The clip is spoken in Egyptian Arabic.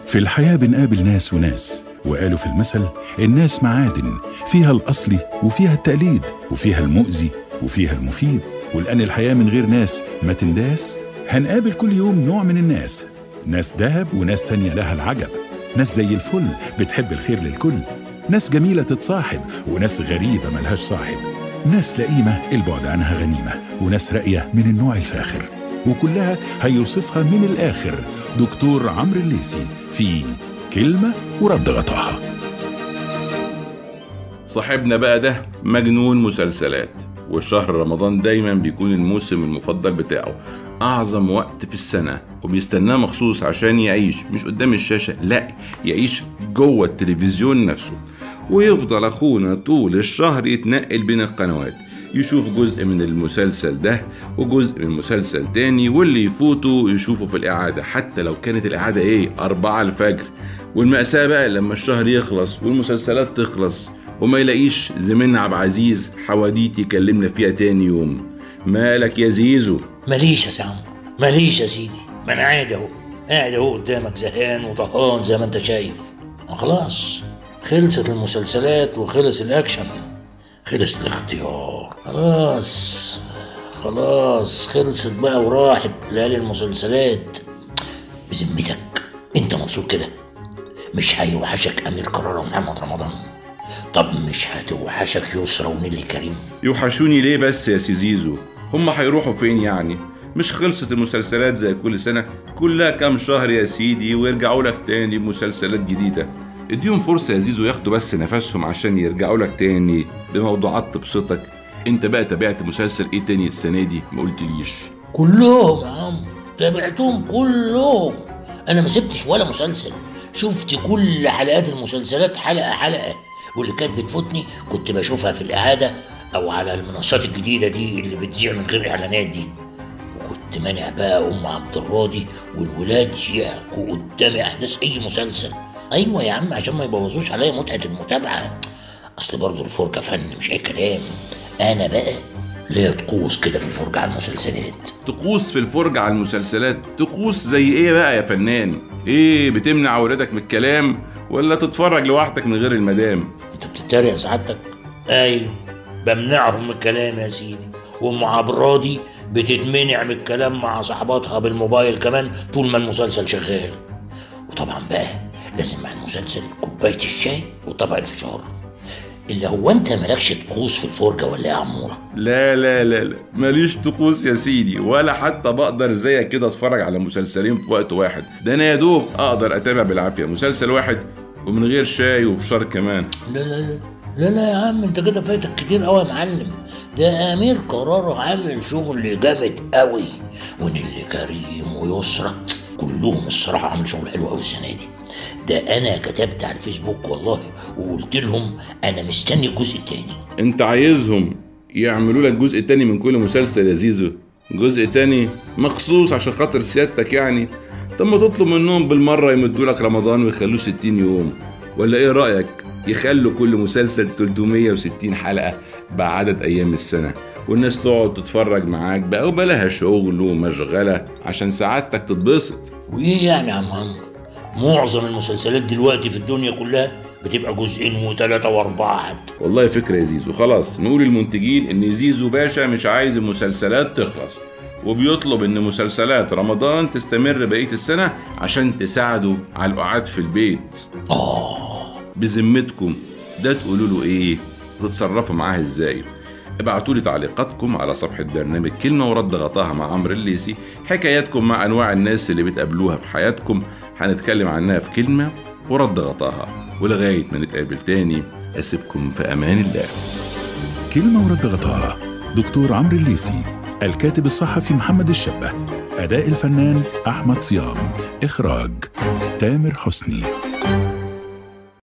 في الحياة بنقابل ناس وناس وقالوا في المثل الناس معادن فيها الأصلي وفيها التقليد وفيها المؤذي وفيها المفيد ولأن الحياة من غير ناس ما تنداس هنقابل كل يوم نوع من الناس ناس دهب وناس تانية لها العجب ناس زي الفل بتحب الخير للكل ناس جميلة تتصاحب وناس غريبة ملهاش صاحب ناس لئيمة البعد عنها غنيمة وناس راقية من النوع الفاخر وكلها هيوصفها من الآخر دكتور عمرو الليسي في كلمة ورد غطاها صاحبنا بقى ده مجنون مسلسلات والشهر رمضان دايما بيكون الموسم المفضل بتاعه أعظم وقت في السنة وبيستناه مخصوص عشان يعيش مش قدام الشاشة لا يعيش جوه التلفزيون نفسه ويفضل أخونا طول الشهر يتنقل بين القنوات يشوف جزء من المسلسل ده وجزء من مسلسل تاني واللي يفوته يشوفه في الإعادة حتى لو كانت الإعادة إيه أربعة الفجر والمأساة بقى لما الشهر يخلص والمسلسلات تخلص وما يلاقيش زميلنا عبد العزيز حواديت يكلمنا فيها تاني يوم مالك يا زيزو ماليش يا سام ماليش يا سيدي ما انا قاعد اهو قاعد اهو قدامك زهقان وطهقان زي ما انت شايف خلاص خلصت المسلسلات وخلص الاكشن خلص الاختيار خلاص خلاص خلصت بقى وراحت ليالي المسلسلات بذمتك انت مبسوط كده مش هيوحشك امير قرار ومحمد رمضان طب مش هتوحشك يسرى ونيلي كريم يوحشوني ليه بس يا سي زيزو هم هيروحوا فين يعني مش خلصت المسلسلات زي كل سنة كلها كام شهر يا سيدي ويرجعوا لك تاني بمسلسلات جديدة اديهم فرصة يا زيزو ياخدوا بس نفسهم عشان يرجعوا لك تاني بموضوعات تبسطك انت بقى تابعت مسلسل ايه تاني السنة دي ما قلتليش كلهم يا عم تابعتهم كلهم انا ما سبتش ولا مسلسل شفت كل حلقات المسلسلات حلقة حلقة واللي كانت بتفوتني كنت بشوفها في الإعادة أو على المنصات الجديدة دي اللي بتذيع من غير إعلانات دي وكنت مانع بقى أم عبد الراضي والولاد يحكوا قدامي أحداث أي مسلسل أيوة يا عم عشان ما يبوظوش عليا متعة المتابعة أصل برضه الفرجة فن مش أي كلام أنا بقى ليا طقوس كده في الفرجة على المسلسلات طقوس في الفرجة على المسلسلات طقوس زي ايه بقى يا فنان ايه بتمنع ولادك من الكلام ولا تتفرج لوحدك من غير المدام أنت بتتريق سعادتك؟ أيوة بمنعهم من الكلام يا سيدي وأم عبد الراضي بتتمنع من الكلام مع صاحباتها بالموبايل كمان طول ما المسلسل شغال وطبعا بقى لازم مع المسلسل كوباية الشاي وطبق الفشار اللي هو انت مالكش طقوس في الفرجة ولا ايه يا عمورة؟ لا لا لا لا ماليش طقوس يا سيدي ولا حتى بقدر زيك كده اتفرج على مسلسلين في وقت واحد ده انا يا دوب اقدر اتابع بالعافيه مسلسل واحد ومن غير شاي وفشار كمان لا لا لا لا لا يا عم انت كده فايتك كتير قوي يا معلم ده امير قرار عامل شغل جامد قوي ونيلي كريم ويسرى كلهم الصراحه عامل شغل حلو قوي السنه دي ده انا كتبت على الفيسبوك والله وقلت لهم انا مستني الجزء التاني انت عايزهم يعملوا لك جزء تاني من كل مسلسل يا زيزو جزء تاني مخصوص عشان خاطر سيادتك يعني طب ما تطلب منهم بالمرة يمدوا لك رمضان ويخلوه 60 يوم ولا ايه رأيك يخلوا كل مسلسل 360 حلقة بعدد أيام السنة والناس تقعد تتفرج معاك بقى وبلاها شغل ومشغلة عشان سعادتك تتبسط وايه يعني يا عم عمرو معظم المسلسلات دلوقتي في الدنيا كلها بتبقى جزئين وثلاثة وأربعة حتى والله فكرة يا زيزو خلاص نقول للمنتجين ان زيزو باشا مش عايز المسلسلات تخلص وبيطلب ان مسلسلات رمضان تستمر بقية السنة عشان تساعده على القعاد في البيت آه بذمتكم ده تقولوا له ايه وتتصرفوا معاه ازاي ابعتوا لي تعليقاتكم على صفحة برنامج كلمة ورد غطاها مع عمرو الليسي حكاياتكم مع أنواع الناس اللي بتقابلوها في حياتكم هنتكلم عنها في كلمة ورد غطاها ولغاية ما نتقابل تاني أسيبكم في أمان الله كلمة ورد غطاها دكتور عمرو الليسي الكاتب الصحفي محمد الشبه أداء الفنان أحمد صيام إخراج تامر حسني